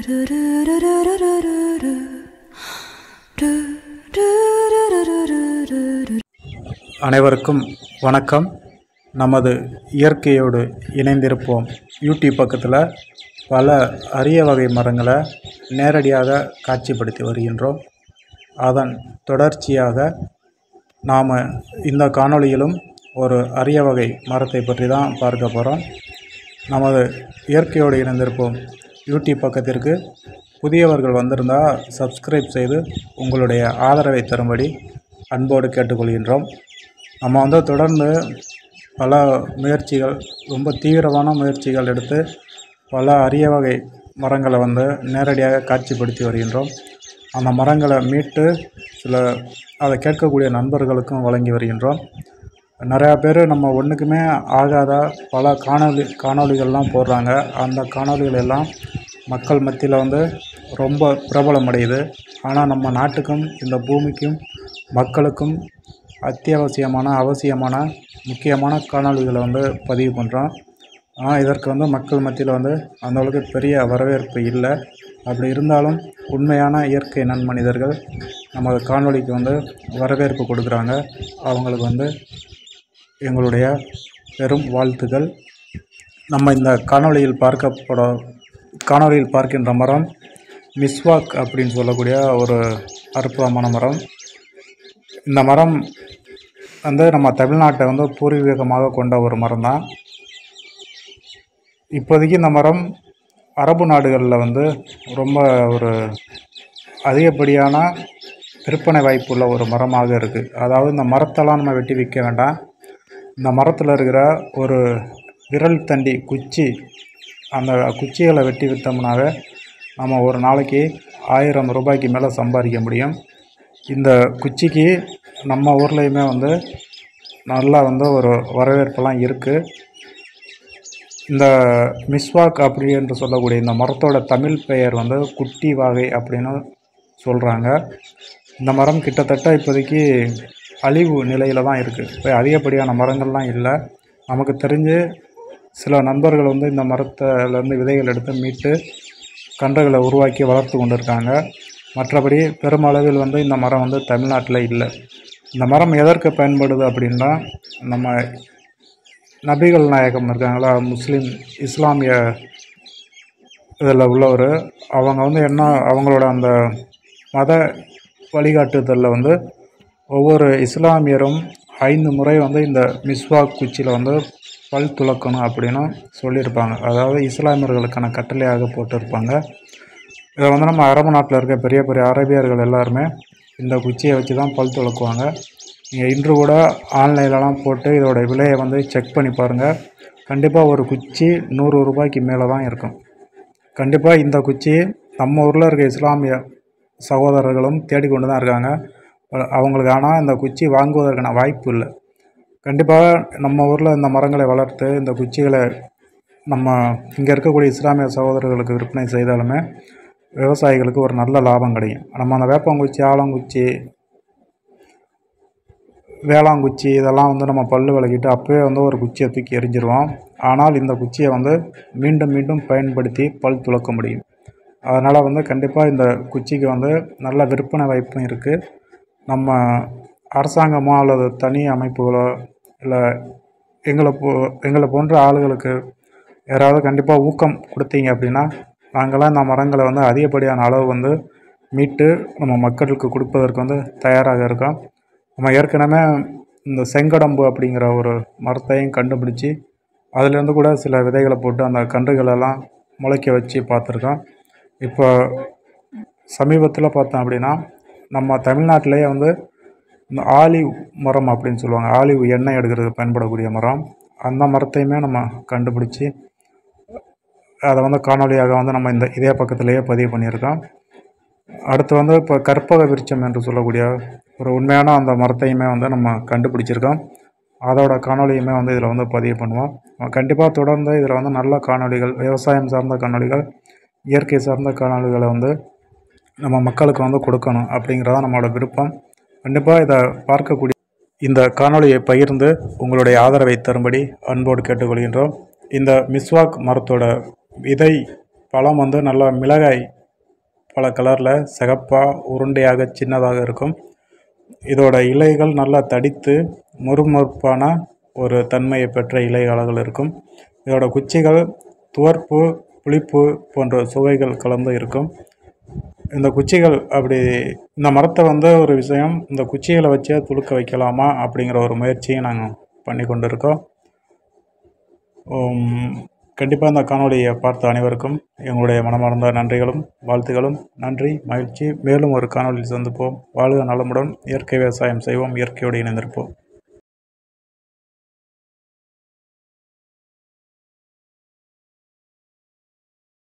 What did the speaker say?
அனைவருக்கும் வணக்கம் நமது இயற்கையோடு இணைந்திருப்போம் யூடியூப் பக்கத்தில் பல அரிய வகை மரங்களை நேரடியாக காட்சிப்படுத்தி வருகின்றோம் அதன் தொடர்ச்சியாக நாம் இந்த காணொளியிலும் ஒரு அரிய வகை மரத்தை பற்றி தான் பார்க்க போகிறோம் நமது இயற்கையோடு இணைந்திருப்போம் யூடியூப் பக்கத்திற்கு புதியவர்கள் வந்திருந்தால் சப்ஸ்கிரைப் செய்து உங்களுடைய ஆதரவை தரும்படி அன்போடு கேட்டுக்கொள்கின்றோம் நம்ம வந்து தொடர்ந்து பல முயற்சிகள் ரொம்ப தீவிரமான முயற்சிகள் எடுத்து பல அரிய வகை மரங்களை வந்து நேரடியாக காட்சிப்படுத்தி வருகின்றோம் அந்த மரங்களை மீட்டு சில அதை கேட்கக்கூடிய நண்பர்களுக்கும் வழங்கி வருகின்றோம் நிறையா பேர் நம்ம ஒன்றுக்குமே ஆகாத பல காணொளி காணொளிகள்லாம் போடுறாங்க அந்த காணொளிகள் எல்லாம் மக்கள் மத்தியில் வந்து ரொம்ப பிரபலம் அடையுது ஆனால் நம்ம நாட்டுக்கும் இந்த பூமிக்கும் மக்களுக்கும் அத்தியாவசியமான அவசியமான முக்கியமான காணொளிகளை வந்து பதிவு பண்ணுறோம் ஆனால் இதற்கு வந்து மக்கள் மத்தியில் வந்து அந்த அளவுக்கு பெரிய வரவேற்பு இல்லை அப்படி இருந்தாலும் உண்மையான இயற்கை நன்மனிதர்கள் நமது காணொளிக்கு வந்து வரவேற்பு கொடுக்குறாங்க அவங்களுக்கு வந்து எங்களுடைய பெரும் வாழ்த்துக்கள் நம்ம இந்த காணொளியில் பார்க்கப்பட காணொளியில் பார்க்கின்ற மரம் மிஸ்வாக் அப்படின்னு சொல்லக்கூடிய ஒரு அற்புதமான மரம் இந்த மரம் வந்து நம்ம தமிழ்நாட்டை வந்து பூர்வீகமாக கொண்ட ஒரு மரம் தான் இப்போதைக்கு இந்த மரம் அரபு நாடுகளில் வந்து ரொம்ப ஒரு அதிகப்படியான விற்பனை வாய்ப்புள்ள ஒரு மரமாக இருக்குது அதாவது இந்த மரத்தெல்லாம் நம்ம வெட்டி விற்க வேண்டாம் இந்த மரத்தில் இருக்கிற ஒரு விரல் தண்டி குச்சி அந்த குச்சிகளை வெட்டி விற்றோம்னாவே நம்ம ஒரு நாளைக்கு ஆயிரம் ரூபாய்க்கு மேலே சம்பாதிக்க முடியும் இந்த குச்சிக்கு நம்ம ஊர்லேயுமே வந்து நல்லா வந்து ஒரு வரவேற்பெல்லாம் இருக்குது இந்த மிஸ்வாக் அப்படி என்று சொல்லக்கூடிய இந்த மரத்தோட தமிழ் பெயர் வந்து குட்டி வாகை அப்படின்னு சொல்கிறாங்க இந்த மரம் கிட்டத்தட்ட இப்போதைக்கு அழிவு நிலையில் தான் இருக்குது இப்போ அதிகப்படியான மரங்கள்லாம் இல்லை நமக்கு தெரிஞ்சு சில நண்பர்கள் வந்து இந்த மரத்துலேருந்து விதைகள் எடுத்து மீட்டு கன்றுகளை உருவாக்கி வளர்த்து கொண்டு இருக்காங்க மற்றபடி பெருமளவில் வந்து இந்த மரம் வந்து தமிழ்நாட்டில் இல்லை இந்த மரம் எதற்கு பயன்படுது அப்படின்னா நம்ம நபிகள் நாயகம் இருக்காங்களா முஸ்லீம் இஸ்லாமிய இதில் உள்ளவர் அவங்க வந்து என்ன அவங்களோட அந்த மத வழிகாட்டுதலில் வந்து ஒவ்வொரு இஸ்லாமியரும் ஐந்து முறை வந்து இந்த மிஸ்வாக் குச்சியில் வந்து பல் துலக்கணும் அப்படின்னு சொல்லியிருப்பாங்க அதாவது இஸ்லாமியர்களுக்கான கட்டளையாக போட்டிருப்பாங்க இதை வந்து நம்ம அரபு நாட்டில் இருக்க பெரிய பெரிய அரபியர்கள் எல்லாருமே இந்த குச்சியை வச்சு தான் பல் துலக்குவாங்க நீங்கள் இன்று கூட ஆன்லைன்லலாம் போட்டு இதோட விலையை வந்து செக் பண்ணி பாருங்கள் கண்டிப்பாக ஒரு குச்சி நூறு ரூபாய்க்கு மேலே தான் இருக்கும் கண்டிப்பாக இந்த குச்சி நம்ம ஊரில் இருக்க இஸ்லாமிய சகோதரர்களும் தேடிக்கொண்டு தான் இருக்காங்க அவங்களுக்கு ஆனால் இந்த குச்சி வாங்குவதற்கான வாய்ப்பு இல்லை கண்டிப்பாக நம்ம ஊரில் இந்த மரங்களை வளர்த்து இந்த குச்சிகளை நம்ம இங்கே இருக்கக்கூடிய இஸ்லாமிய சகோதரர்களுக்கு விற்பனை செய்தாலுமே விவசாயிகளுக்கு ஒரு நல்ல லாபம் கிடைக்கும் நம்ம அந்த வேப்பங்குச்சி ஆலங்குச்சி வேளாங்குச்சி இதெல்லாம் வந்து நம்ம பல் விளக்கிட்டு அப்போயே வந்து ஒரு குச்சியை தூக்கி எரிஞ்சிருவோம் ஆனால் இந்த குச்சியை வந்து மீண்டும் மீண்டும் பயன்படுத்தி பல் துலக்க முடியும் அதனால் வந்து கண்டிப்பாக இந்த குச்சிக்கு வந்து நல்ல விற்பனை வாய்ப்பும் இருக்குது நம்ம அரசாங்கமோ அல்லது தனி அமைப்புகளோ இல்லை எங்களை போ எங்களை போன்ற ஆளுகளுக்கு யாராவது கண்டிப்பாக ஊக்கம் கொடுத்தீங்க அப்படின்னா நாங்களாம் இந்த மரங்களை வந்து அதிகப்படியான அளவு வந்து மீட்டு நம்ம மக்களுக்கு கொடுப்பதற்கு வந்து தயாராக இருக்கோம் நம்ம ஏற்கனவே இந்த செங்கடம்பு அப்படிங்கிற ஒரு மரத்தையும் கண்டுபிடிச்சி அதுலேருந்து கூட சில விதைகளை போட்டு அந்த கன்றுகளெல்லாம் முளைக்க வச்சு பார்த்துருக்கோம் இப்போ சமீபத்தில் பார்த்தோம் அப்படின்னா நம்ம தமிழ்நாட்டிலேயே வந்து இந்த ஆலிவ் மரம் அப்படின்னு சொல்லுவாங்க ஆலிவ் எண்ணெய் எடுக்கிறதுக்கு பயன்படக்கூடிய மரம் அந்த மரத்தையுமே நம்ம கண்டுபிடிச்சி அதை வந்து காணொலியாக வந்து நம்ம இந்த இதே பக்கத்துலேயே பதிவு பண்ணியிருக்கோம் அடுத்து வந்து இப்போ கற்பக விருட்சம் என்று சொல்லக்கூடிய ஒரு உண்மையான அந்த மரத்தையுமே வந்து நம்ம கண்டுபிடிச்சிருக்கோம் அதோட காணொலியுமே வந்து இதில் வந்து பதிவு பண்ணுவோம் கண்டிப்பாக தொடர்ந்து இதில் வந்து நல்ல காணொலிகள் விவசாயம் சார்ந்த காணொலிகள் இயற்கை சார்ந்த காணொலிகளை வந்து நம்ம மக்களுக்கு வந்து கொடுக்கணும் அப்படிங்கிறதான் நம்மளோட விருப்பம் கண்டிப்பாக இதை பார்க்கக்கூடிய இந்த காணொளியை பகிர்ந்து உங்களுடைய ஆதரவை தரும்படி அன்போடு கேட்டுக்கொள்கின்றோம் இந்த மிஸ்வாக் மரத்தோட விதை பழம் வந்து நல்லா மிளகாய் பல கலரில் சிகப்பாக உருண்டையாக சின்னதாக இருக்கும் இதோட இலைகள் நல்லா தடித்து மொறுமொறுப்பான ஒரு தன்மையை பெற்ற இலைகளாக இருக்கும் இதோட குச்சிகள் துவர்ப்பு புளிப்பு போன்ற சுவைகள் கலந்து இருக்கும் இந்த குச்சிகள் அப்படி இந்த மரத்தை வந்து ஒரு விஷயம் இந்த குச்சிகளை வச்சே துளுக்க வைக்கலாமா அப்படிங்கிற ஒரு முயற்சியும் நாங்கள் பண்ணி கொண்டு இருக்கோம் கண்டிப்பாக இந்த காணொலியை பார்த்த அனைவருக்கும் எங்களுடைய மனமார்ந்த நன்றிகளும் வாழ்த்துகளும் நன்றி மகிழ்ச்சி மேலும் ஒரு காணொலியில் சந்திப்போம் வாழ்க நலமுடன் இயற்கை விவசாயம் செய்வோம் இயற்கையோடு இணைந்திருப்போம்